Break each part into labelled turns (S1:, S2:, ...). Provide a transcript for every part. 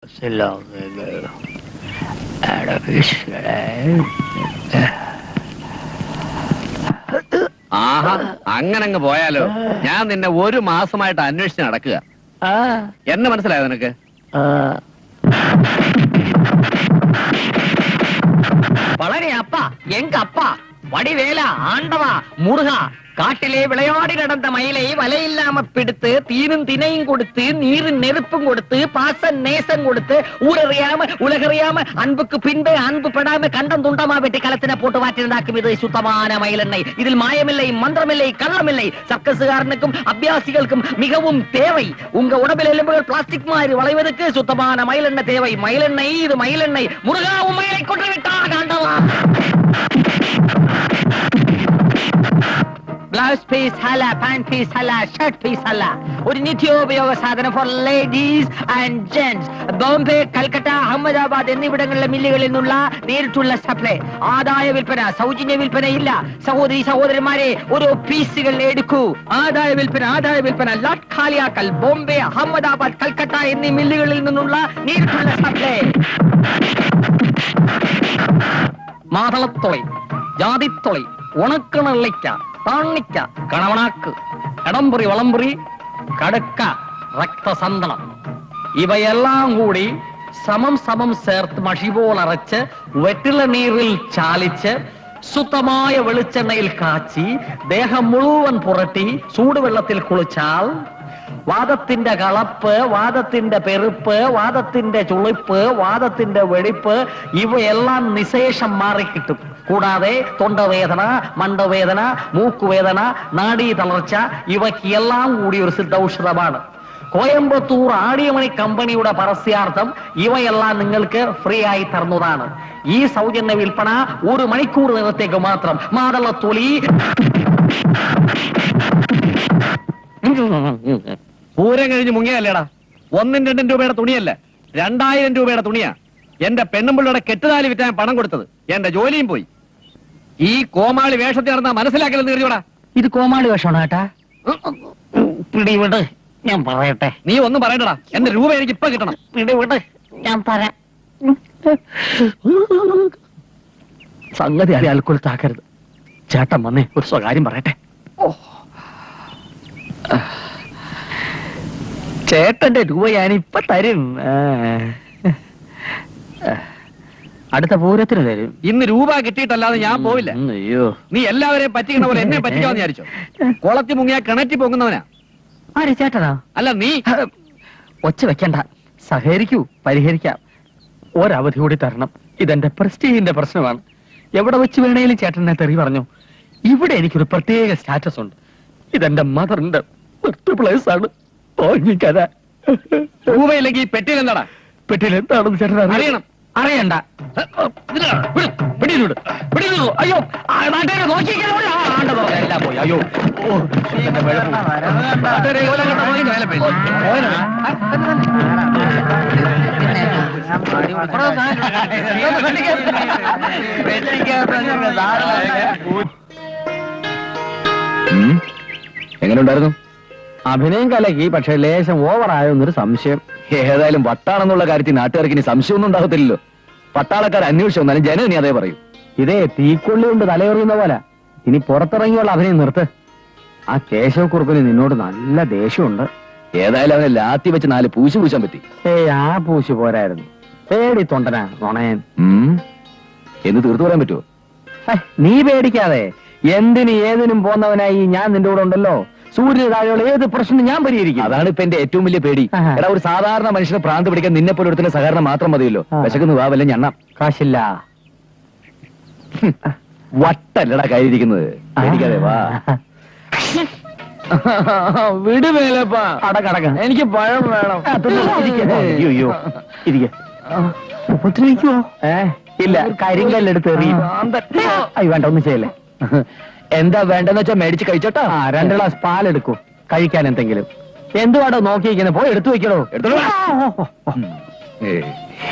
S1: ആഹാ അങ്ങനെ അങ്ങ് പോയാലോ ഞാൻ നിന്നെ ഒരു മാസമായിട്ട് അന്വേഷിച്ച് നടക്കുക എന്നെ മനസ്സിലായോ നിനക്ക്
S2: വളരെ അപ്പ எங்க அப்பா வடிவேலா ஆண்டவா முருகா காட்டிலே விளையாடி நடந்த மயிலை வலையில்லாம பிடித்து தீனும் தினையும் கொடுத்து நீரும் நெருப்பும் கொடுத்து பாச நேசம் கொடுத்து ஊரறியாம உலகறியாம அன்புக்கு பின்பு அன்பு படாம கண்டம் துண்டமா வெட்டி களத்தின போட்டு வாற்றிருந்தாக்கும் இது சுத்தமான மயிலெண்ணெய் இதில் மாயமில்லை மந்திரமில்லை கள்ளமில்லை சர்க்கசுகாரனுக்கும் அபியாசிகளுக்கும் மிகவும் தேவை உங்க உடம்பில் எலும்புகள் பிளாஸ்டிக் மாதிரி வளைவதற்கு சுத்தமான மயிலெண்ணெய் தேவை மயிலெண்ணெய் இது மயிலெண்ணெய் முருகா உண்மையை கொண்டு விட்டான் ஆண்டவா ബ്ലൗസ് പീസ് അല്ല പാന്റ് പീസ് അല്ല ഷർട്ട് പീസ് അല്ല ഒരു നിത്യോപയോഗ സാധനം for ladies and gents Bombay Calcutta Ahmedabad എന്നിവിടങ്ങളിലെ മില്ലുകളിൽ നിന്നുള്ള നേരിട്ടുള്ള സപ്ലൈ ആദായ വിൽപ്പന സൗജന്യ വിൽപ്പന ഇല്ല സഹോദരി സഹോദരന്മാരെ ഓരോ പീസുകൾ എടുക്കൂ ആദായ വിൽപ്പന ആദായ വിൽപ്പന ലാട്ട് ഖാലിയാക്കൽ ബോംബെ അഹമ്മദാബാദ് കൽക്കട്ട എന്നീ മില്ലുകളിൽ നിന്നുള്ള നേരിട്ടുള്ള സപ്ലൈ മാതളത്തൊളി ജാതിത്തൊളി ഉണക്കണള്ളിക്ക താണിക്ക കണവണാക്ക് കടമ്പുറി വളമ്പുറി കടുക്ക രക്തസന്തളം ഇവയെല്ലാം കൂടി സമം സമം ചേർത്ത് മഷി പോലറച്ച് വെട്ടില നീരിൽ ചാലിച്ച് ശുദ്ധമായ വെളിച്ചെണ്ണയിൽ കാച്ചി ദേഹം മുഴുവൻ പുരട്ടി ചൂടുവെള്ളത്തിൽ കുളിച്ചാൽ വാദത്തിന്റെ കളപ്പ് വാദത്തിന്റെ പെരുപ്പ് വാദത്തിന്റെ ചുളിപ്പ് വാദത്തിന്റെ വെടിപ്പ് ഇവയെല്ലാം നിശേഷം മാറിക്കിട്ടും കൂടാതെ തൊണ്ടവേദന മണ്ടവേദന മൂക്കുവേദന നാഡീ തളർച്ച ഇവയ്ക്കെല്ലാം കൂടി ഒരു സിദ്ധൌഷധമാണ് കോയമ്പത്തൂർ ആടിയമണി കമ്പനിയുടെ പരസ്യാർത്ഥം ഇവയെല്ലാം നിങ്ങൾക്ക് ഫ്രീ ആയി തരുന്നതാണ് ഈ സൗജന്യ വിൽപ്പന ഒരു മണിക്കൂർ നേരത്തേക്ക് മാത്രം മാതളത്തൊലി
S1: പൂരം കഴിഞ്ഞ് മുങ്ങിയല്ലേടാ ഒന്നും രണ്ടും രൂപയുടെ തുണിയല്ല രണ്ടായിരം രൂപയുടെ തുണിയാ എന്റെ പെണ്ണുമ്പിള്ളയുടെ കെട്ടുതാലി വിറ്റാൻ പണം കൊടുത്തത് എന്റെ ജോലിയും പോയി ഈ കോമാളി വേഷത്തിൽ നടന്ന മനസ്സിലാക്കലെന്ന് കരുതിയോടാ
S2: ഇത് കോമാളി വേഷമാണ് കേട്ടാ പിടിവിട് ഞാൻ പറയട്ടെ
S1: നീ ഒന്നും പറയണ്ടടാ എന്റെ രൂപ എനിക്ക് ഇപ്പൊ കിട്ടണം
S2: പിടിവിട് ഞാൻ തരാം
S3: സംഗതി അറിയാൻ അൽക്കൊലത്താക്കരുത് ചേട്ടൻ വന്നേ ഒരു സ്വകാര്യം പറയട്ടെ ചേട്ടന്റെ രൂപ ഞാനിപ്പൊ തരും ആ. അടുത്ത പൂരത്തിന് തരും
S1: ഇന്ന് രൂപ കിട്ടിയിട്ടല്ലാതെ ഞാൻ പോവില്ല
S3: ഉം, അയ്യോ
S1: നീ എല്ലാവരെയും പറ്റിക്കണ പോലെ എന്നെ പറ്റിക്കാന്ന് വിചാരിച്ചോ കുളത്തി മുങ്ങിയ കിണറ്റി പൊങ്ങുന്നവനാ
S3: ആര് ചേട്ടനാ
S1: അല്ല നീ
S3: ഒച്ച വെക്കണ്ട സഹകരിക്കൂ പരിഹരിക്കാം ഒരവധി കൂടി തരണം ഇതെന്റെ പ്രസ്റ്റീജിന്റെ പ്രശ്നമാണ് എവിടെ വെച്ച് വേണേലും ചേട്ടനെ തെറി പറഞ്ഞു ഇവിടെ എനിക്കൊരു പ്രത്യേക സ്റ്റാറ്റസ് ഉണ്ട് ഇതെന്റെ മദറിന്റെ ബർത്ത് പ്ലേസ് ആണ് ഓർമ്മിക്കഥ
S1: രൂപയില്ലെങ്കിൽ ഈ പെട്ടിയിൽ എന്താടാ
S3: പെട്ടിയിൽ എന്താണെന്ന് ചേട്ടൻ അറിയണം
S1: അറിയണം
S3: അറിയണ്ട പിടിയിലൂടെ പിടിയിലൂ അയ്യോ ആ, നാട്ടുകാരെ നോക്കിക്കല്ലോ. ആ, ആണ്ടതോ, എല്ലാം പോയി അയ്യോ ഓ, എന്റെ വെളുപ്പ്. നാട്ടുകാരെ ഓല കണ്ട പോയി, വേല പോയി. ഓല.
S4: എങ്ങനെ ഉണ്ടായിരുന്നു
S3: അഭിനയം കലക്കി പക്ഷെ ലേശം ഓവറായോ എന്നൊരു സംശയം
S4: ഏതായാലും വട്ടാണെന്നുള്ള കാര്യത്തിൽ നാട്ടുകാർക്ക് ഇനി സംശയമൊന്നും ഉണ്ടാകത്തില്ലല്ലോ പട്ടാളക്കാർ അന്വേഷിച്ചു വന്നാലും ജനം ഇനി അതേ പറയൂ
S3: ഇതേ തീക്കൊള്ളി കൊണ്ട് തലയെറിയുന്ന പോലെ ഇനി പുറത്തിറങ്ങിയുള്ള അഭിനയം നിർത്ത് ആ കേശവക്കുറുപ്പിന് നിന്നോട് നല്ല ദേഷ്യമുണ്ട്
S4: ഏതായാലും അവനെ ലാത്തി വെച്ച് നാല് പൂശി പൂശാൻ പറ്റി
S3: ഏയ് ആ പൂശി പോരായിരുന്നു പേടി തൊണ്ടനാ നുണയൻ
S4: ഉം. എന്ന് തീർത്തു പറയാൻ പറ്റുമോ
S3: ഹേ, നീ പേടിക്കാതെ എന്തിനും ഏതിനും പോന്നവനായി ഞാൻ നിന്റെ കൂടെ ഉണ്ടല്ലോ സൂര്യ താഴെയുള്ള ഏത് പ്രശ്നം ഞാൻ പരിഹരിക്കും
S4: അതാണ് ഇപ്പൊ എന്റെ ഏറ്റവും വലിയ പേടി
S3: ആഹാ.
S4: എടാ ഒരു സാധാരണ മനുഷ്യനെ ഭ്രാന്ത് പിടിക്കാൻ നിന്നെ പോലെ ഒരുത്തിന്റെ സഹകരണം മാത്രം മതിയല്ലോ
S3: ആ.
S4: വിശക്കുന്നു വാ വല്ല ഞണ്ണ
S3: കാശില്ല
S4: വട്ടല്ലടാ കയ്യിരിക്കുന്നത് പേടിക്കാതെ വാ
S3: വിടുവേലപ്പാ അടക്കടക്ക എനിക്ക് പഴം വേണം അയ്യോ ഇരിക്ക ഉപദ്രവിക്കുവോ ഏ ഇല്ല കരിങ്കല്ലെടുത്ത് എറിയും അയ്യോ വേണ്ട ഒന്നും ചെയ്യല്ലേ
S4: എന്താ വേണ്ടെന്ന് വെച്ചാ മേടിച്ച് കഴിച്ചോട്ടാ
S3: ആ രണ്ട് ഗ്ലാസ് പാലെടുക്കൂ കഴിക്കാൻ എന്തെങ്കിലും എന്തുവാടോ നോക്കിയിരിക്കുന്നത് പോയി എടുത്തു വെക്കണോ
S4: എടുത്തോളൂ. ഏയ്.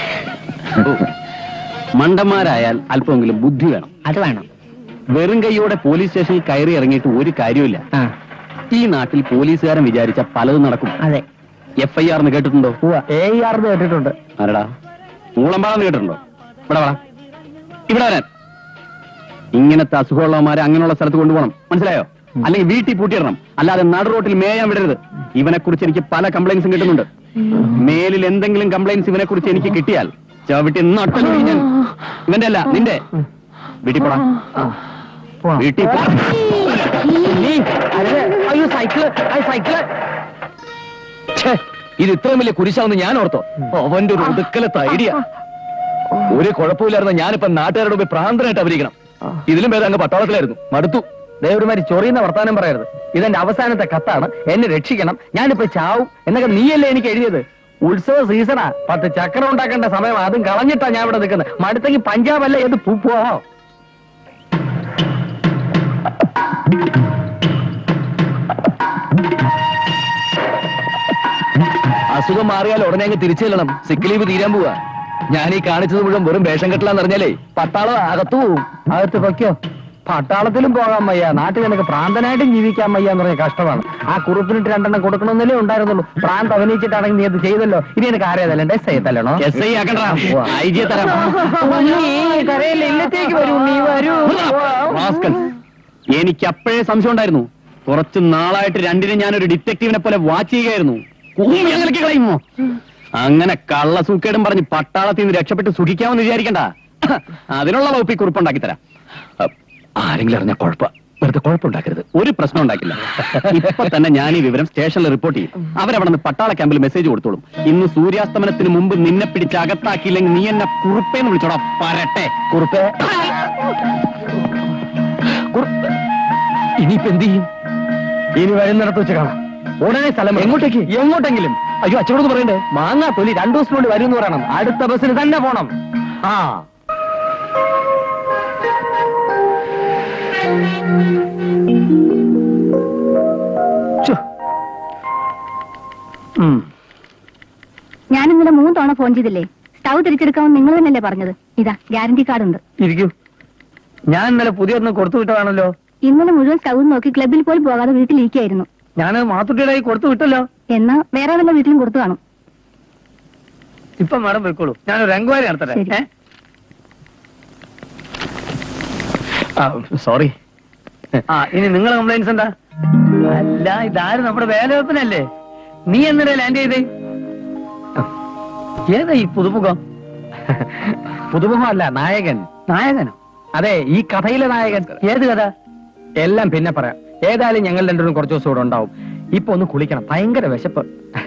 S3: മണ്ടന്മാരായാൽ അല്പമെങ്കിലും ബുദ്ധി വേണം
S2: അത് വേണം
S3: വെറും കൈയോടെ പോലീസ് സ്റ്റേഷനിൽ കയറി ഇറങ്ങിയിട്ട് ഒരു കാര്യമില്ല ഈ നാട്ടിൽ പോലീസുകാരൻ വിചാരിച്ച പലതും നടക്കും
S2: അതെ
S4: എഫ് ഐ ആർന്ന് കേട്ടിട്ടുണ്ടോ
S3: എ ആർ കേട്ടിട്ടുണ്ട്
S4: ആരടാ മൂളമ്പാടെന്ന് കേട്ടിട്ടുണ്ടോ ഇവിടെ വാ ഇവിടെ വരാൻ ഇങ്ങനത്തെ അസുഖമുള്ളവന്മാരെ അങ്ങനെയുള്ള സ്ഥലത്ത് കൊണ്ടുപോകണം മനസ്സിലായോ അല്ലെങ്കിൽ വീട്ടിൽ പൂട്ടിയിടണം അല്ലാതെ നടു റോട്ടിൽ മേയാൻ വിടരുത് ഇവനെ കുറിച്ച് എനിക്ക് പല കംപ്ലൈൻസും കിട്ടുന്നുണ്ട് മേലിൽ എന്തെങ്കിലും കംപ്ലൈൻസ് ഇവനെ കുറിച്ച് എനിക്ക് കിട്ടിയാൽ ചവിട്ടി നട്ടല് ഞാൻ ഇവന്റെ അല്ല നിന്റെ വീട്ടിൽ പോടാ വീട്ടിൽ പോ
S3: അയ്യോ സൈക്കിള് സൈക്കിള്
S4: ഛേ, ഇത് ഇത്രയും വലിയ കുരിശാവുന്ന ഞാൻ ഓർത്തോ അവന്റെ ഒരു ഒതുക്കലത്തെ ഐഡിയ ഒരു കുഴപ്പമില്ലായിരുന്ന ഞാനിപ്പോ നാട്ടുകാരുടെ മുമ്പിൽ ഭ്രാന്തനായിട്ട് അഭിനയിക്കണം ഇതിലും ഭേദം അങ്ങ് പട്ടാളത്തിലായിരുന്നു മടുത്തു
S3: ദേവരുമാരി ചൊറിയുന്ന വർത്താനം പറയരുത് ഇതെന്റെ അവസാനത്തെ കത്താണ് എന്നെ രക്ഷിക്കണം ഞാനിപ്പോ ചാവും എന്നൊക്കെ നീയല്ലേ എനിക്ക് എഴുതിയത് ഉത്സവ സീസണാ പത്ത് ചക്രം ഉണ്ടാക്കേണ്ട സമയം അതും കളഞ്ഞിട്ടാ ഞാൻ ഇവിടെ നിൽക്കുന്നത് മടുത്തെങ്കിൽ പഞ്ചാബ് അല്ലേ ഏത് പോ
S4: അസുഖം മാറിയാൽ ഉടനെ അങ്ങ് തിരിച്ചു ചെല്ലണം സിക്ക് ലീവ് തീരാൻ പോവാ ഞാൻ ഈ കാണിച്ചത് മുഴുവൻ വെറും വേഷം കെട്ടലാന്ന് അറിഞ്ഞാലേ പട്ടാളം അകത്തു പോവും
S3: അകത്ത് പൊയ്ക്കോ പട്ടാളത്തിലും പോകാൻ വയ്യ നാട്ടിൽ നിനക്ക് പ്രാന്തനായിട്ടും ജീവിക്കാൻ വയ്യ എന്ന് പറഞ്ഞ കഷ്ടമാണ് ആ കുറുപ്പിനിട്ട് രണ്ടെണ്ണം കൊടുക്കണമെന്നല്ലേ ഉണ്ടായിരുന്നുള്ളൂ പ്രാന്ത് അഭിനയിച്ചിട്ടാണെങ്കിൽ നീ അത് ചെയ്തല്ലോ ഇനി എനിക്ക് ആരേതല്ലേ എസ് ഐ തല്ലണോ
S4: എസ് ഐ ആക്കണ്ട ഐ ജി തരാം
S3: കരയില്ല ഇല്ലത്തേക്ക് വരൂ നീ വരൂ
S4: റാസ്കൽ. എനിക്ക് അപ്പോഴേ സംശയം ഉണ്ടായിരുന്നു കുറച്ച് നാളായിട്ട് രണ്ടിനെ ഞാനൊരു ഡിറ്റക്റ്റീവിനെ പോലെ വാച്ച് ചെയ്യുകയായിരുന്നു കൂമ്പി അങ്ങ് കളയുമോ അങ്ങനെ കള്ള സൂക്കേടും പറഞ്ഞ് പട്ടാളത്തിൽ നിന്ന് രക്ഷപ്പെട്ട് സുഖിക്കാമെന്ന് വിചാരിക്കണ്ട അതിനുള്ള വകുപ്പ് ഈ കുറിപ്പുണ്ടാക്കി തരാം അഹ്, ആരെങ്കിലും അറിഞ്ഞ കുഴപ്പ വെറുതെ കുഴപ്പമുണ്ടാക്കരുത് ഒരു പ്രശ്നം ഉണ്ടാക്കില്ല ഇപ്പൊ തന്നെ ഞാൻ ഈ വിവരം സ്റ്റേഷനിൽ റിപ്പോർട്ട് ചെയ്യും അവരവിടെ നിന്ന് പട്ടാള ക്യാമ്പിൽ മെസ്സേജ് കൊടുത്തോളും ഇന്ന് സൂര്യാസ്തമനത്തിന് മുമ്പ് നിന്നെ പിടിച്ച് അകത്താക്കിയില്ലെങ്കിൽ നീ എന്നെ കുറുപ്പേന്ന് വിളിച്ചോടാ പരട്ടെ
S3: കുറുപ്പേ
S4: ഇനിയിപ്പോ എന്ത് ചെയ്യും
S3: ഇനി വരുന്നിടത്ത് വെച്ച് കാണാം ഉടനെ സ്ഥലം എങ്ങോട്ടേക്ക് എങ്ങോട്ടെങ്കിലും അയ്യോ അച്ഛനോട് പറയണ്ടേ മാങ്ങാ തൊലി രണ്ടു ദിവസത്തിനുള്ളിൽ വരും എന്ന് പറയണം അടുത്ത ബസ്സിന് തന്നെ പോണം ആ ഛോ. ഉം.
S5: ഞാൻ ഇന്നലെ മൂന്ന് തവണ ഫോൺ ചെയ്തില്ലേ സ്റ്റൗ തിരിച്ചെടുക്കാമെന്ന് നിങ്ങൾ തന്നെയല്ലേ പറഞ്ഞത് ഇതാ ഗ്യാരണ്ടി കാർഡ് ഉണ്ട്
S3: ഇരിക്കൂ ഞാൻ ഇന്നലെ പുതിയൊരെണ്ണം കൊടുത്തു വിട്ടതാണല്ലോ
S5: ഇന്നലെ മുഴുവൻ സ്റ്റൗ നോക്കി ക്ലബിൽ പോലും പോകാതെ വീട്ടിലിരിക്കുകയായിരുന്നു
S3: ഞാൻ മാത്തുട്ടിയുടെ കൈ കൊടുത്തു വിട്ടല്ലോ
S5: എന്നാ വേറെ വല്ല വീട്ടിലും കൊടുത്തു കാണും
S3: ഇപ്പൊ മാഡം പോയിക്കോളൂ ഞാനൊരു രംഗവാരി നടത്തട്ടെ
S5: ശരി.
S3: ഏ? ആ സോറി ആ ഇനി നിങ്ങളെ കംപ്ലൈൻസ് എന്താ അല്ല ഇതാരും നമ്മുടെ വേലവെപ്പനല്ലേ നീ എന്തിനാ ലാൻഡ് ചെയ്തേ ഏതാ ഈ പുതുമുഖം പുതുമുഖം അല്ല നായകൻ നായകനോ അതെ ഈ കഥയിലെ നായകൻ ഏത് കഥ എല്ലാം പിന്നെ പറയാം ഏതായാലും ഞങ്ങൾ രണ്ടുപേരും കുറച്ച് ദിവസം ഇവിടെ ഉണ്ടാവും ഇപ്പൊ ഒന്ന് കുളിക്കണം ഭയങ്കര വിശപ്പ്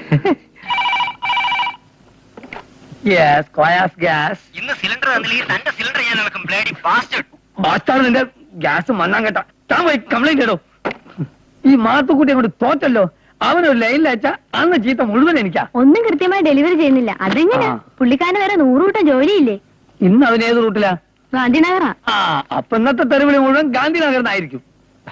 S3: യെസ് കോയാസ് ഗ്യാസ്
S2: ഇന്ന് സിലിണ്ടർ തന്നില്ലെങ്കിൽ തന്റെ സിലിണ്ടർ ഞാൻ ഇളക്കും ബ്ലേഡി ബാസ്റ്റഡ്
S3: ബാസ്റ്റാണ് നിന്റെ ഗ്യാസ് മണ്ണാൻ കേട്ട താൻ പോയി കംപ്ലൈന്റ് ചെയ്തോ ഈ മാത്തുക്കുട്ടി അങ്ങോട്ട് തോറ്റല്ലോ അവനൊരു ലൈനിൽ അയച്ചാ അന്ന് ചീത്ത മുഴുവൻ എനിക്കാ
S5: ഒന്നും കൃത്യമായി ഡെലിവറി ചെയ്യുന്നില്ല അതെങ്ങനെ
S3: ആ.
S5: പുള്ളിക്കാരന് വേറെ നൂറുകൂട്ടം ജോലിയില്ലേ
S3: ഇന്ന് അവൻ ഏത് റൂട്ടിലാ
S5: ഗാന്ധിനഗറാ
S3: ആ അപ്പൊ ഇന്നത്തെ തെരുവിളി മുഴുവൻ ഗാന്ധിനഗറിനായിരിക്കും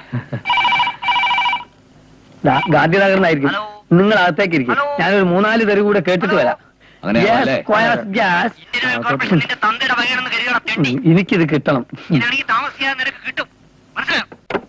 S3: ദാ, ഗാന്ധിനഗറിനായിരിക്കും
S2: ഹലോ.
S3: നിങ്ങൾ അകത്തേക്ക് ഇരിക്കും
S2: ഹലോ.
S3: ഞാനൊരു മൂന്നാല് തെരുവ് കൂടെ കേട്ടിട്ട് വരാം
S4: അങ്ങനെയാണോ അല്ലേ?
S3: Yes, Koyas gas.
S2: Indian Oil Corporation നിന്റെ തന്തയുടെ വകയാണെന്ന് കരുതണം തെണ്ടി
S3: ഉം, എനിക്കിത് കിട്ടണം
S2: ഇതാണെങ്കിൽ താമസിയാതെ നിനക്ക് കിട്ടും മനസ്സിലായോ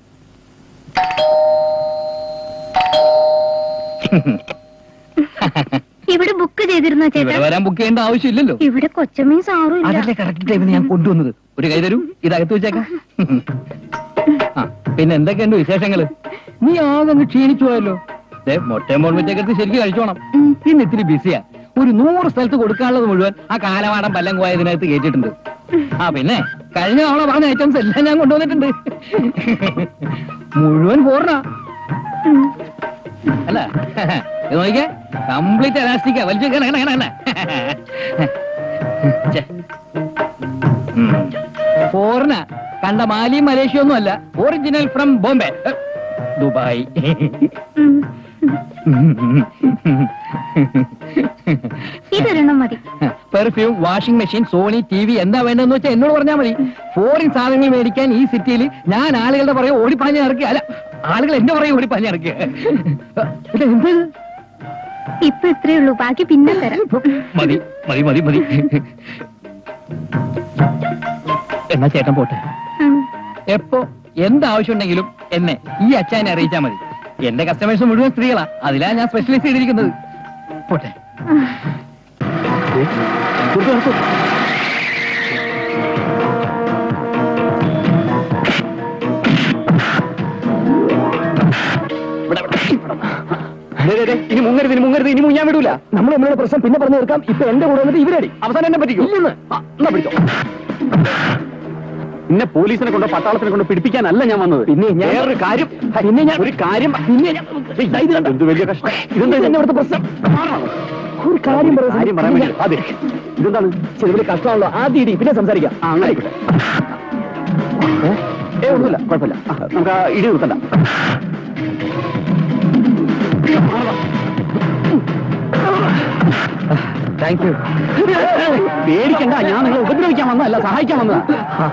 S5: ഇവിടെ ബുക്ക് ചെയ്തിരുന്നോ
S4: ഇവിടെ
S5: ചേട്ടാ
S4: വരാൻ ബുക്ക് ചെയ്യേണ്ട ആവശ്യമില്ലല്ലോ
S5: ഇവിടെ കൊച്ചമ്മയും സാറും ഇല്ല
S4: അതല്ലേ കറക്റ്റ് ടൈമിന് ഞാൻ കൊണ്ടുവന്നത് ഒരു കൈ തരൂ ഇതകത്ത് വെച്ചേക്കാം ആ പിന്നെ എന്തൊക്കെയുണ്ട് വിശേഷങ്ങള് നീ ആകെ അങ്ങ് ക്ഷീണിച്ചു പോയല്ലോ ദേ, മൊട്ടയും ബോൺമിറ്റൊക്കെ എടുത്ത് ശരിക്കും കഴിച്ചോണം
S5: ഉം.
S4: ഇന്ന് ഇത്തിരി ബിസിയാ ഒരു നൂറ് സ്ഥലത്ത് കൊടുക്കാനുള്ളത് മുഴുവൻ ആ കാലമാടം പല്ലം കോയ ഇതിനകത്ത് കയറ്റിയിട്ടുണ്ട് ആ പിന്നെ കഴിഞ്ഞ തവണ പറഞ്ഞ ഐറ്റംസ് എല്ലാം ഞാൻ കൊണ്ടുവന്നിട്ടുണ്ട് മുഴുവൻ പോർണ
S5: ഉം.
S4: അല്ല ഇത് നോക്കിയേ കംപ്ലീറ്റ് എലാസ്റ്റിക്കാ വലിച്ചു കേണ കേണ കേണ ഫോറിന കണ്ട മാലിയും മലേഷ്യ ഒന്നും അല്ല ഒറിജിനൽ ഫ്രം ബോംബെ ഏ, ദുബായ്
S5: ഉം. ഇതൊരെണ്ണം മതി
S4: perfume washing machine Sony T V എന്താ വേണ്ടതെന്ന് വെച്ചാൽ എന്നോട് പറഞ്ഞാൽ മതി ഫോറിൻ സാധനങ്ങൾ മേടിക്കാൻ ഈ സിറ്റിയിൽ ഞാൻ ആളുകളുടെ പറയും ഓടിപ്പാഞ്ഞ് ഇറക്കുക അല്ല ആളുകൾ എന്റെ പറയും ഓടിപ്പാഞ്ഞ് ഇറക്കുക ഇത് എന്ത്
S5: ഇപ്പൊ ഇത്രേ ഉള്ളൂ ബാക്കി പിന്നെ തരാം
S4: മതി മതി മതി മതി എന്നാ ചേട്ടൻ പോട്ടെ
S5: ഉം.
S4: എപ്പോ എന്താവശ്യം ഉണ്ടെങ്കിലും എന്നെ ഈ അച്ഛനെ അറിയിച്ചാൽ മതി എന്റെ കസ്റ്റമേഴ്സ് മുഴുവൻ സ്ത്രീകളാ അതിലാ ഞാൻ സ്പെഷ്യലൈസ് ചെയ്തിരിക്കുന്നത്
S3: പോട്ടെ
S4: നിർത്ത്, നിർത്ത്. ഇവിടെ, ഇവിടെ, ഇവിടെ. ദേ, ദേ, ദേ, ഇനി മുങ്ങരുത് ഇനി മുങ്ങരുത് ഇനി മുങ്ങാൻ വിടൂല നമ്മൾ നമ്മളുടെ പ്രശ്നം പിന്നെ പറഞ്ഞു തീർക്കാം ഇപ്പൊ എന്റെ കൂടെ വന്നിട്ട് ഇവരടി അവസാനം എന്നെ പറ്റിക്കും ഇല്ലെന്ന് എന്നാ പിടിച്ചോ പിന്നെ പോലീസിനെ കൊണ്ടോ പട്ടാളത്തിനെ കൊണ്ടോ പിടിപ്പിക്കാനല്ല ഞാൻ വന്നത് പിന്നെ ഞാൻ വേറൊരു കാര്യം പിന്നെ ഞാൻ ഒരു കാര്യം പിന്നെ ഞാൻ ദാ ഇത് കണ്ടോ? എന്ത് വലിയ കഷ്ടം ഇതെന്താ ഇത്? ഇവിടുത്തെ പ്രശ്നം ഒരു കാര്യം പറയാം കാര്യം പറയാൻ വേണ്ടി അതെ ഇതെന്താണ് ചെറുതിൽ കഷ്ടമാണല്ലോ ആദ്യം ഇടി പിന്നെ സംസാരിക്കാം ആ അങ്ങനെ ആയിക്കോട്ടെ ഏ? ഏ ഒന്നുമില്ല കുഴപ്പമില്ല ആ, നമുക്ക് ആ ഇടി നിർത്തണ്ട താങ്ക് യു പേടിക്കണ്ട ഞാൻ നിങ്ങളെ ഉപദ്രവിക്കാൻ വന്നതല്ല സഹായിക്കാൻ വന്നതാ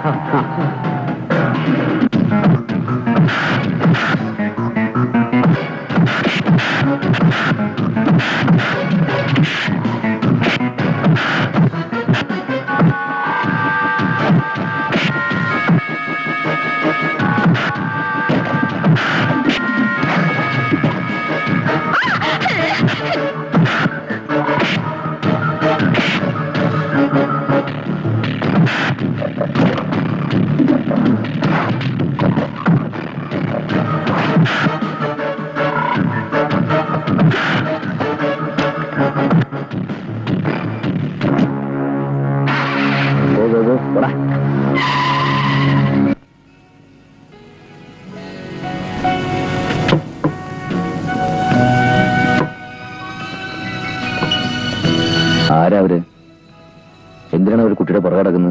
S4: ഓ, ഓ, ഓ, പോടാ. ആരാ അവര് എന്തിനാണ് ഒരു കുട്ടിയുടെ പുറകെ കിടക്കുന്നത്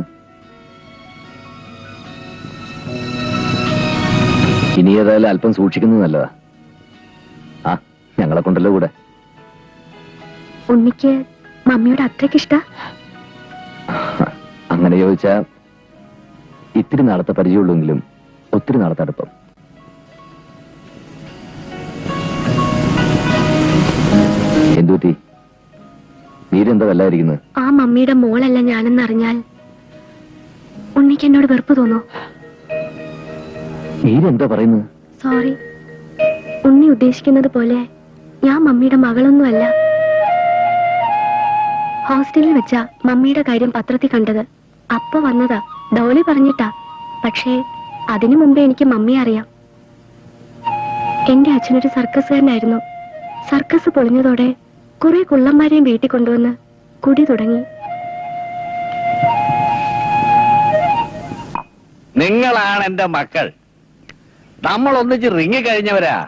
S4: ഇനി ഏതായാലും അല്പം സൂക്ഷിക്കുന്നത് നല്ലതാ ആ ഞങ്ങളെ കൊണ്ടല്ലോ കൂടെ
S5: ഉണ്ണിക്ക് മമ്മിയോട് അത്രയ്ക്ക് ഇഷ്ട
S4: അങ്ങനെ ചോദിച്ചാ ഇത്തിരി നാളത്തെ പരിചയമുള്ളെങ്കിലും ഒത്തിരി നാളത്തെ അടുപ്പം എന്തുപറ്റി നീരെന്താ വല്ലായിരിക്കുന്നത്
S5: ആ മമ്മിയുടെ മോളല്ല ഞാനെന്ന് അറിഞ്ഞാൽ ഉണ്ണിക്ക് എന്നോട് വെറുപ്പ് തോന്നോ
S4: നീരെന്താ പറയുന്നത്
S5: സോറി ഉണ്ണി ഉദ്ദേശിക്കുന്നത് പോലെ ഞാൻ മമ്മിയുടെ മകളൊന്നുമല്ല ഹോസ്റ്റലിൽ വെച്ചാ മമ്മിയുടെ കാര്യം പത്രത്തിൽ കണ്ടത് അപ്പൊ വന്നതാ ഡോളി പറഞ്ഞിട്ടാ പക്ഷേ അതിനു മുമ്പേ എനിക്ക് മമ്മിയെ അറിയാം എന്റെ അച്ഛനൊരു സർക്കസുകാരനായിരുന്നു സർക്കസ് പൊളിഞ്ഞതോടെ കുറെ കുള്ളന്മാരെയും വീട്ടിൽ കൊണ്ടുവന്ന് കുടി തുടങ്ങി
S1: നിങ്ങളാണ് എന്റെ മക്കൾ നമ്മൾ ഒന്നിച്ച് റിങ്ങി കഴിഞ്ഞവരാ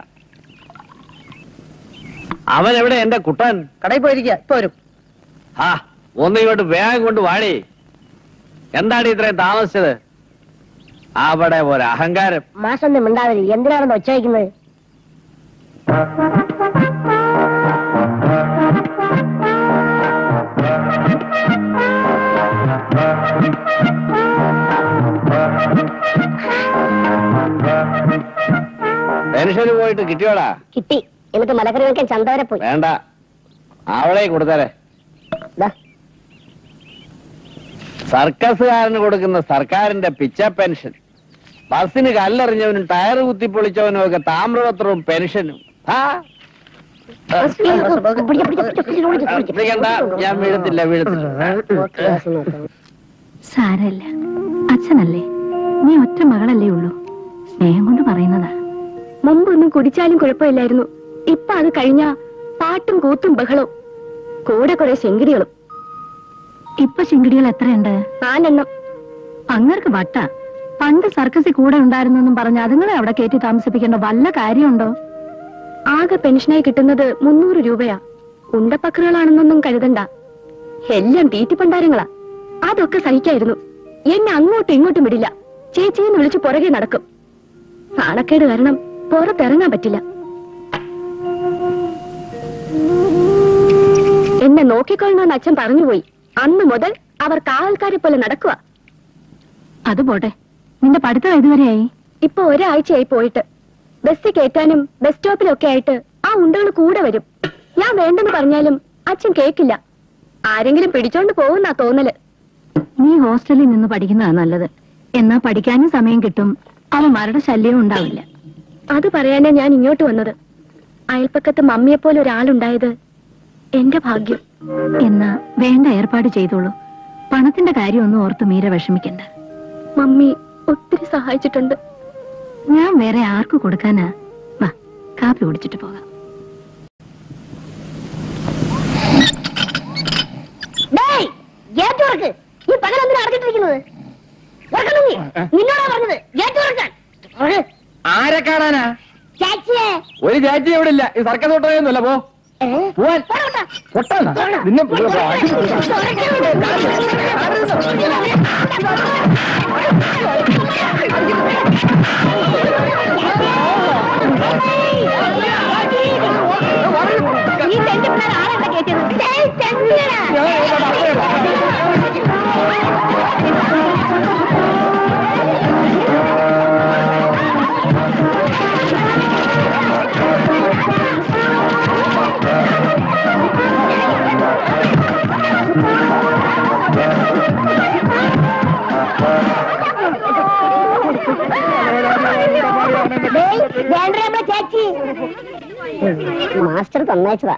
S1: അവൻ എവിടെ എന്റെ കുട്ടൻ
S2: കടയിൽ പോയിരിക്കുക ഇപ്പൊ വരും
S1: ആ ഒന്ന് ഇങ്ങോട്ട് വേഗം കൊണ്ട് വാടി എന്താണ് ഇത്രയും താമസിച്ചത് അവിടെ ഒരു അഹങ്കാരം
S6: മാഷൊന്നും മിണ്ടാതിരി എന്തിനാണെന്ന് ഒച്ച വയ്ക്കുന്നത്
S1: പെൻഷന് പോയിട്ട് കിട്ടിയോടാ
S6: കിട്ടി എന്നിട്ട് മലക്കറി വെക്കാൻ ചന്ത വരെ പോയി
S1: വേണ്ട അവളെ കൊടുത്തരെ
S6: ദാ,
S1: സർക്കസുകാരന് കൊടുക്കുന്ന സർക്കാരിന്റെ പിച്ച പെൻഷൻ ബസ്സിന് കല്ലെറിഞ്ഞവനും ടയർ കുത്തിപ്പൊളിച്ചവനും ഒക്കെ താമ്രപത്രവും പെൻഷനും ആ
S6: പിടിക്ക്, പിടിക്ക്, പിടിക്ക്, പിടിക്ക്, പിടിക്ക്, പിടിക്ക്.
S1: വിളിക്കണ്ട ഞാൻ വീഴത്തില്ല വീഴത്തില്ല
S6: നോക്ക്, വാസു നോക്ക്.
S5: സാരല്ല അച്ഛനല്ലേ നീ ഒറ്റ മകളല്ലേ ഉള്ളൂ സ്നേഹം കൊണ്ട് പറയുന്നതാ മുമ്പൊന്നും കുടിച്ചാലും കുഴപ്പമില്ലായിരുന്നു ഇപ്പൊ അത് കഴിഞ്ഞ പാട്ടും കൂത്തും ബഹളവും കൂടെ കുറെ ശെങ്കിടികളും ഇപ്പൊ ശെങ്കിടികൾ എത്രയുണ്ട് നാലെണ്ണം അങ്ങർക്ക് വട്ട പണ്ട് സർക്കസിൽ കൂടെ ഉണ്ടായിരുന്നെന്നും പറഞ്ഞ് അതുങ്ങളെ അവിടെ കയറ്റി താമസിപ്പിക്കേണ്ട വല്ല കാര്യമുണ്ടോ ആകെ പെൻഷനായി കിട്ടുന്നത് മുന്നൂറ് രൂപയാ ഉണ്ടപ്പക്കറുകളാണെന്നൊന്നും കരുതണ്ട എല്ലാം തീറ്റിപ്പണ്ടാരങ്ങളാ അതൊക്കെ സഹിക്കായിരുന്നു എന്നെ അങ്ങോട്ടും ഇങ്ങോട്ടും വിടില്ല ചേച്ചിയെന്ന് വിളിച്ച് പുറകെ നടക്കും നാണക്കേട് കാരണം പുറത്തിറങ്ങാൻ പറ്റില്ല എന്നെ നോക്കിക്കൊള്ളണമെന്ന് അച്ഛൻ പറഞ്ഞുപോയി അന്ന് മുതൽ അവർ കാവൽക്കാരെ പോലെ നടക്കുക അത് പോട്ടെ നിന്റെ പഠിത്തം ഇതുവരെയായി ഇപ്പൊ ഒരാഴ്ചയായി പോയിട്ട് ബസ് കയറ്റാനും ബസ് സ്റ്റോപ്പിലൊക്കെ ആയിട്ട് ആ ഉണ്ടകൾ കൂടെ വരും ഞാൻ വേണ്ടെന്ന് പറഞ്ഞാലും അച്ഛൻ കേക്കില്ല ആരെങ്കിലും പിടിച്ചോണ്ട് പോകുന്നാ തോന്നല് നീ ഹോസ്റ്റലിൽ നിന്ന് പഠിക്കുന്നതാ നല്ലത് എന്നാ പഠിക്കാനും സമയം കിട്ടും അവന്മാരുടെ ശല്യവും ഉണ്ടാവില്ല അത് പറയാനാ ഞാൻ ഇങ്ങോട്ട് വന്നത് അയൽപ്പക്കത്ത് മമ്മിയെ പോലെ ഒരാളുണ്ടായത് എന്റെ ഭാഗ്യം എന്നാ വേണ്ട ഏർപ്പാട് ചെയ്തോളൂ പണത്തിന്റെ കാര്യമൊന്നും ഓർത്ത് മീര വിഷമിക്കണ്ട മമ്മി ഒത്തിരി സഹായിച്ചിട്ടുണ്ട് ഞാൻ വേറെ ആർക്ക് കൊടുക്കാനാ വാ കാപ്പി കുടിച്ചിട്ട് പോകാം
S6: ഡേയ്, ഗേറ്റ് തുറക്ക്. ഈ പകൽ എന്തിനാ അടച്ചിട്ടിരിക്കുന്നത് തുറക്കണം നീ. നിന്നോടാ പറഞ്ഞത് ഗേറ്റ് തുറക്കാൻ തുറക്ക്.
S3: ആരെ കാണാനാ
S6: ചേച്ചിയെ
S3: ഒരു ചാറ്റി എവിടെ ഇല്ല ഈ സർക്കസ് ഓട്ടോയൊന്നുമല്ല പോ
S6: ഏ?
S3: പോവാൻ
S6: തുറക്കട്ടെ.
S3: പൊട്ടാന്നാ നിന്നെ
S6: ഈ തെണ്ടി പിള്ളേർ ആരാ കേട്ടത് ഡേയ്, തെണ്ടികളാ. ഡേയ്, വേണ്ടേ നമ്മളെ ചേച്ചി മാസ്റ്റർ തന്നയച്ചതാ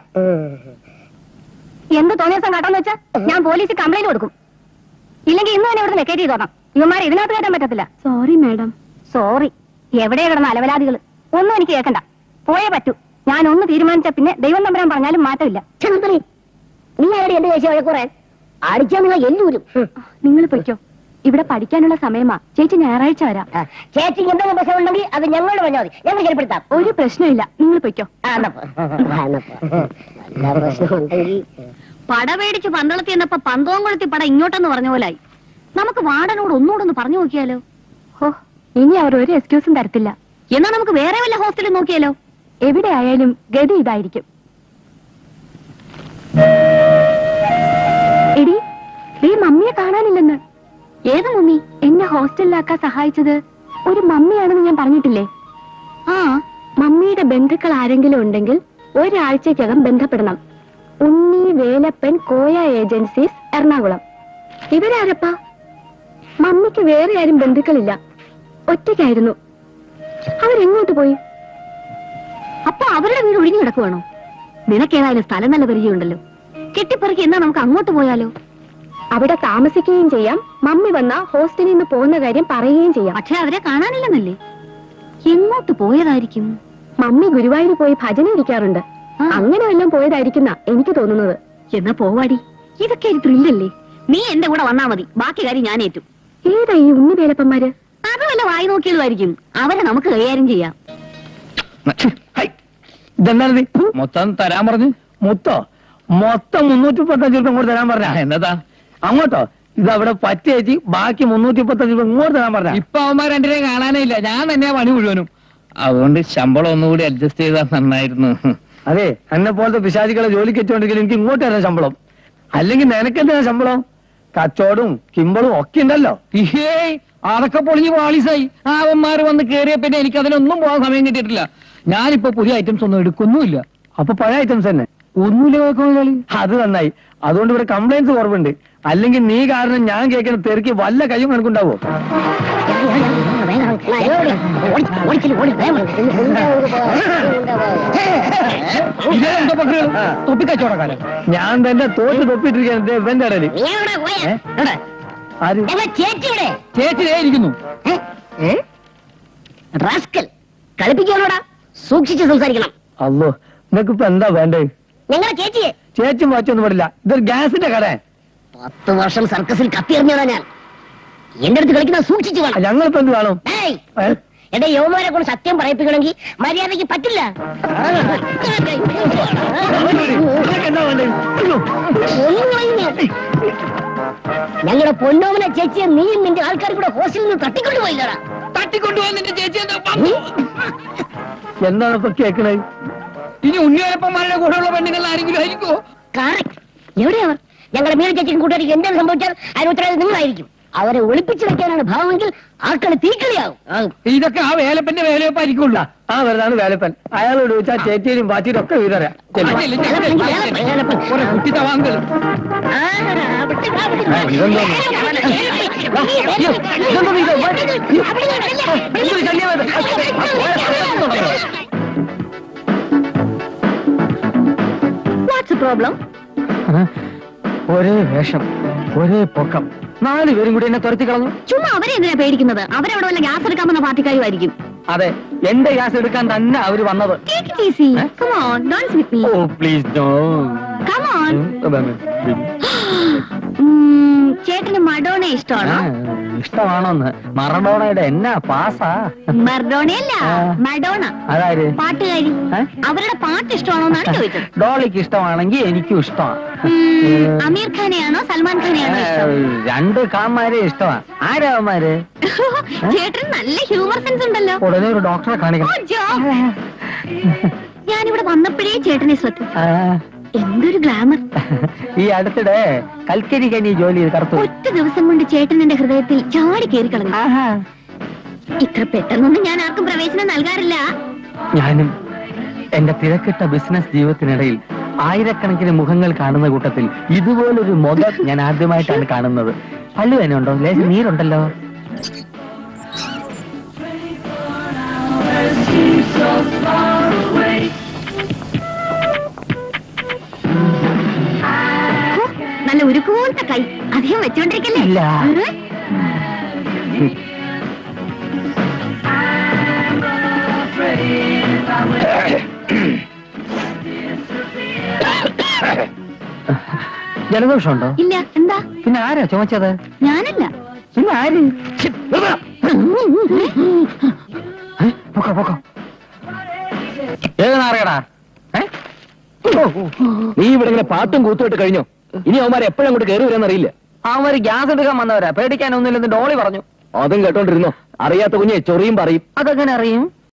S5: എന്ത് തോന്നിയ ദിവസം കാട്ടാന്ന് വെച്ചാ ഞാൻ പോലീസിൽ കംപ്ലൈന്റ് കൊടുക്കും ഇല്ലെങ്കിൽ ഇന്ന് തന്നെ ഇവിടുന്ന് വെക്കേറ്റ് ചെയ്തോണം ഇവന്മാരെ ഇതിനകത്ത് കയറ്റാൻ പറ്റത്തില്ല സോറി മാഡം സോറി എവിടെ കിടന്ന അലവലാദികൾ ഒന്നും എനിക്ക് കേൾക്കണ്ട പോയേ പറ്റൂ ഞാൻ ഒന്ന് തീരുമാനിച്ച പിന്നെ ദൈവം തമ്പരാൻ പറഞ്ഞാലും മാറ്റമില്ല
S6: ചന്ദ്രി നീ ആരുടെ എന്റെ ചേച്ചി വഴക്കുറേ അടിച്ചാ നിങ്ങൾ എല്ലൂരും
S5: നിങ്ങൾ പൊയ്ക്കോ ഇവിടെ പഠിക്കാനുള്ള സമയമാ ചേച്ചി ഞായറാഴ്ച വരാം
S6: ചേച്ചി എന്തെങ്കിലും പ്രശ്നം ഉണ്ടെങ്കിൽ അത് ഞങ്ങളോട് പറഞ്ഞാൽ മതി ഞങ്ങൾ ശരിപ്പെടുത്താം
S5: ഒരു പ്രശ്നമില്ല നിങ്ങൾ പൊയ്ക്കോ
S6: ആ, എന്നാ പോ. ആ, എന്നാ പോ. വല്ല പ്രശ്നമുണ്ടെങ്കിൽ
S5: പട പേടിച്ച് പന്തളത്തി എന്നപ്പോ പന്തവും കൊളുത്തി പട ഇങ്ങോട്ടെന്ന് പറഞ്ഞ പോലായി നമുക്ക് വാർഡനോട് ഒന്നുകൂടെ ഒന്ന് പറഞ്ഞു നോക്കിയാലോ ഹോ ഇനി അവർ ഒരു എക്സ്ക്യൂസും തരത്തില്ല എന്നാ നമുക്ക് വേറെ വല്ല ഹോസ്റ്റലിൽ നോക്കിയാലോ എവിടെ ആയാലും ഗതി ഇതായിരിക്കും എടി ഈ മമ്മിയെ കാണാനില്ലെന്ന് ഏത് മമ്മി എന്നെ ഹോസ്റ്റലിലാക്കാൻ സഹായിച്ചത് ഒരു മമ്മിയാണെന്ന് ഞാൻ പറഞ്ഞിട്ടില്ലേ ആ മമ്മിയുടെ ബന്ധുക്കൾ ആരെങ്കിലും ഉണ്ടെങ്കിൽ ഒരാഴ്ചക്കകം ബന്ധപ്പെടണം ഉണ്ണി വേലപ്പൻ കോയ ഏജൻസീസ് എറണാകുളം ഇവരാരപ്പാ മമ്മിക്ക് വേറെ ആരും ബന്ധുക്കളില്ല ഒറ്റയ്ക്കായിരുന്നു അവരെങ്ങോട്ട് പോയി അപ്പൊ അവരുടെ വീട് ഒഴിഞ്ഞു കിടക്കുവാണോ നിനക്കേതായാലും സ്ഥലം നല്ല പരിചയമുണ്ടല്ലോ കെട്ടിപ്പറക്കി എന്നാ നമുക്ക് അങ്ങോട്ട് പോയാലോ അവിടെ താമസിക്കുകയും ചെയ്യാം മമ്മി വന്ന ഹോസ്റ്റലിൽ നിന്ന് പോകുന്ന കാര്യം പറയുകയും ചെയ്യാം പക്ഷെ അവരെ കാണാനില്ലെന്നല്ലേ എങ്ങോട്ട് പോയതായിരിക്കും മമ്മി ഗുരുവായൂർ പോയി ഭജന ഇരിക്കാറുണ്ട് അങ്ങനെ വല്ലതും പോയതായിരിക്കുന്ന എനിക്ക് തോന്നുന്നത് എന്നാ പോവാടി ഇതൊക്കെ ഒരു ത്രില്ലല്ലേ നീ എന്റെ കൂടെ വന്നാ മതി ബാക്കി കാര്യം ഞാൻ ഏറ്റു ഏതാ ഈ ഉണ്ണി വേലപ്പന്മാര് അത് വല്ല വായി നോക്കിയതുമായിരിക്കും അവരെ നമുക്ക് കൈകാര്യം ചെയ്യാം
S3: ഇതെന്താണ് ഇത്?
S1: മൊത്തം തരാൻ പറഞ്ഞു
S3: മൊത്തോ മൊത്തം മുന്നൂറ്റി മുപ്പത്തഞ്ച് രൂപ ഇങ്ങോട്ട് തരാൻ പറഞ്ഞ
S1: എന്നതാ
S3: അങ്ങോട്ടോ ഇത് അവിടെ പറ്റേച്ചി ബാക്കി മുന്നൂറ്റി മുപ്പത്തഞ്ച് രൂപ ഇങ്ങോട്ട് തരാൻ പറഞ്ഞ
S1: ഇപ്പൊ അവന്മാർ രണ്ടിനെയും കാണാനേ ഇല്ല ഞാൻ തന്നെയാ പണി മുഴുവനും അതുകൊണ്ട് ശമ്പളം ഒന്നുകൂടി അഡ്ജസ്റ്റ് ചെയ്താൽ നന്നായിരുന്നു
S3: അതെ എന്നെ പോലത്തെ പിശാചികളെ ജോലിക്ക് വെച്ചോണ്ടെങ്കിൽ എനിക്ക് ഇങ്ങോട്ട് തരാൻ ശമ്പളം അല്ലെങ്കിൽ നിനക്കെന്തിനാ ശമ്പളം കച്ചവടവും കിമ്പളും ഒക്കെ ഉണ്ടല്ലോ
S1: ഏയ് അതൊക്കെ പൊളിഞ്ഞ് പാളിസായി ആ അവന്മാര് വന്ന് കേറിയ പിന്നെ എനിക്ക് അതിനൊന്നും പോകാൻ സമയം കിട്ടിയിട്ടില്ല ഞാനിപ്പോ പുതിയ ഐറ്റംസ് ഒന്നും എടുക്കൊന്നുമില്ല
S3: അപ്പൊ പഴയ ഐറ്റംസ് തന്നെ
S1: ഒന്നുമില്ല നോക്കുന്നില്ല
S3: അത് നന്നായി അതുകൊണ്ട് ഇവിടെ കംപ്ലൈന്റ്സ് കുറവുണ്ട് അല്ലെങ്കിൽ നീ കാരണം ഞാൻ കേൾക്കുന്ന തെറുക്കി വല്ല കയ്യും കണക്കുണ്ടാവോ
S6: ഓടിച്ചില്ല ഓടി വേഗം
S1: ഇതെന്തോ പക്രികൾ തൊപ്പിക്കച്ചവടക്കാരൻ
S3: ഞാൻ തന്നെ തോറ്റ് തൊപ്പിട്ടിരിക്കാൻ ഇവന്റെ ഇടയില്
S6: നീ എവിടെ പോയ
S3: ഏ?
S6: എവിടെ
S3: ആര്
S6: ഞങ്ങൾ ചേച്ചി ഇവിടെ
S1: ചേച്ചി ദേ ഇരിക്കുന്നു
S6: റാസ്കൽ കളിപ്പിക്കാനോടാ സൂക്ഷിച്ച് സംസാരിക്കണം
S3: അല്ലോ നിനക്ക് ഇപ്പൊ എന്താ വേണ്ടേ
S6: ഞങ്ങളെ ചേച്ചിയെ
S3: ചേച്ചും വാച്ചൊന്നും പാടില്ല ഇതൊരു ഗ്യാസിന്റെ കട
S6: പത്ത് വർഷം സർക്കസിൽ കത്തിയെറിഞ്ഞതാ ഞാൻ എന്റെ അടുത്ത് കളിക്കുന്ന സൂക്ഷിച്ചു വേണം
S3: ഞങ്ങളിപ്പോ എന്ത് കാണും
S6: ഏയ്
S3: ഏ?
S6: എന്റെ യൗമാരെ കൊണ്ട് സത്യം പറയിപ്പിക്കണമെങ്കിൽ മര്യാദയ്ക്ക് പറ്റില്ല
S3: നിനക്ക് എന്താ വേണ്ടേ അയ്യോ.
S6: ഞങ്ങളുടെ പൊന്നോമന ചേച്ചിയെ നീയും നിന്റെ ആൾക്കാർ കൂടെ ഹോസ്റ്റലിൽ നിന്ന് തട്ടിക്കൊണ്ടുപോയില്ലടാ
S1: തട്ടിക്കൊണ്ടുപോയി നിന്റെ ചേച്ചി എന്താ
S3: എന്താണ് ഇപ്പൊ കേക്കണേ
S1: ഇനി ഉണ്ണിയപ്പന്മാരുടെ കൂടെയുള്ള പെണ്ണുങ്ങൾ ആരെങ്കിലും ആയിരിക്കോ
S6: കറക്റ്റ് എവിടെയാ അവർ ഞങ്ങളുടെ മീന ചേച്ചിക്കും കൂട്ടുകാരിക്ക് എന്തെങ്കിലും സംഭവിച്ചാൽ അതിന് ഉത്തരവാദിത്വം നിങ്ങളായിരിക്കും അവരെ ഒളിപ്പിച്ചു വെക്കാനാണ് ഭാവമെങ്കിൽ ആക്കളി തീക്കളിയാവും ആ,
S1: ഇതൊക്കെ ആ വേലപ്പന്റെ വേലയപ്പായിരിക്കുള്ള
S3: ആ വെറുതാണ് വേലപ്പൻ അയാളോട് ചോദിച്ചാൽ ചേച്ചിയിലും പാച്ചിയിലും ഒക്കെ വിവരം
S1: കുട്ടി തവാങ്കൾ
S6: ആ, വിട്ട് വാ, വിട്ട് വാ.
S3: ഇതെന്തോ?
S6: എന്തൊരു ശല്യമാണ്?
S5: വാട്സ് പ്രോബ്ലം
S3: ഒരേ വേഷം ഒരേ പൊക്കം നാല് പേരും കൂടി എന്നെ തുരത്തി കളഞ്ഞു
S5: ചുമ്മാ അവരെ എന്തിനാ പേടിക്കുന്നത് അവരവിടെ വല്ല ഗ്യാസ് എടുക്കാൻ വന്ന പാർട്ടിക്കാരുമായിരിക്കും
S3: അതെ എന്റെ ഗ്യാസ് എടുക്കാൻ തന്നെ അവര് വന്നത്
S5: Take it easy. Come on, dance with me.
S3: Oh please no
S5: Come on. ഉം, ചേട്ടന് മഡോണ ഇഷ്ടമാണോ
S3: ഇഷ്ടമാണോന്ന് മറഡോണയുടെ എന്നാ പാസാ
S5: മർഡോണയല്ല
S3: ആ.
S5: മഡോണ
S3: അതായത്
S5: പാട്ടുകാരി
S3: ഏ?
S5: അവരുടെ പാട്ട് ഇഷ്ടമാണോ എന്നാണ് ചോദിച്ചത്
S3: ഡോളിക്ക് ഇഷ്ടമാണെങ്കിൽ എനിക്കും ഇഷ്ടമാണ്
S5: ഉം, അമീർ ഖാനെയാണോ സൽമാൻ ഖാനെയാണോ ഇഷ്ടം
S3: രണ്ട് കാന്മാരെ ഇഷ്ടമാ ആരാവന്മാര്
S5: ചേട്ടന് നല്ല ഹ്യൂമർ സെൻസ് ഉണ്ടല്ലോ
S3: ഉടനെ ഒരു ഡോക്ടറെ
S5: ഓ,
S3: കാണിക്കണം
S5: ജോ. ഞാനിവിടെ വന്നപ്പോഴേ ചേട്ടനെ ശ്രദ്ധിച്ചു
S3: ആ,
S5: എന്തൊരു ഗ്ലാമർ
S3: ഈ അടുത്തിടെ കൽക്കരി കനി ജോലി ചെയ്ത് കറുത്തു
S5: ഒറ്റ ദിവസം കൊണ്ട് ചേട്ടൻ എന്റെ ഹൃദയത്തിൽ ചാടി കയറി കളഞ്ഞു ഇത്ര പെട്ടെന്നൊന്നും ഞാൻ ആർക്കും പ്രവേശനം നൽകാറില്ല
S3: ഞാനും എന്റെ തിരക്കിട്ട ബിസിനസ് ജീവിതത്തിനിടയിൽ ആയിരക്കണക്കിന് മുഖങ്ങൾ കാണുന്ന കൂട്ടത്തിൽ ഇതുപോലൊരു മുഖം ഞാൻ ആദ്യമായിട്ടാണ് കാണുന്നത് പല്ലു തന്നെ ഉണ്ടോ ലേശം നീരുണ്ടല്ലോ
S5: ഹോ, നല്ല ഉരുക്കൂത്ത കൈ അധികം വെച്ചോണ്ടിരിക്കല്ലേ
S3: ഇല്ല.
S5: ഉം.
S3: ജലദോഷമുണ്ടോ
S5: ഇല്ല എന്താ
S3: പിന്നെ ആരാ ചുമച്ചത്
S5: ഞാനല്ല
S3: പിന്നെ ആര് ഏ? പൊക്കോ പൊക്കോ ഏത് നാറിയടാ ഏ?
S4: നീ ഇവിടെ ഇങ്ങനെ പാട്ടും കൂത്തുമായിട്ട് കഴിഞ്ഞോ ഇനി അവന്മാരെ എപ്പോഴും അങ്ങോട്ട് കയറി വരാന്നറിയില്ല
S3: അവര് ഗ്യാസ് എടുക്കാൻ വന്നവരാ പേടിക്കാനൊന്നുമില്ലെന്ന് ഡോളി പറഞ്ഞു
S4: അതും കേട്ടോണ്ടിരുന്നോ അറിയാത്ത കുഞ്ഞെ ചൊറിയും പറയും
S3: അതെങ്ങനെ അറിയും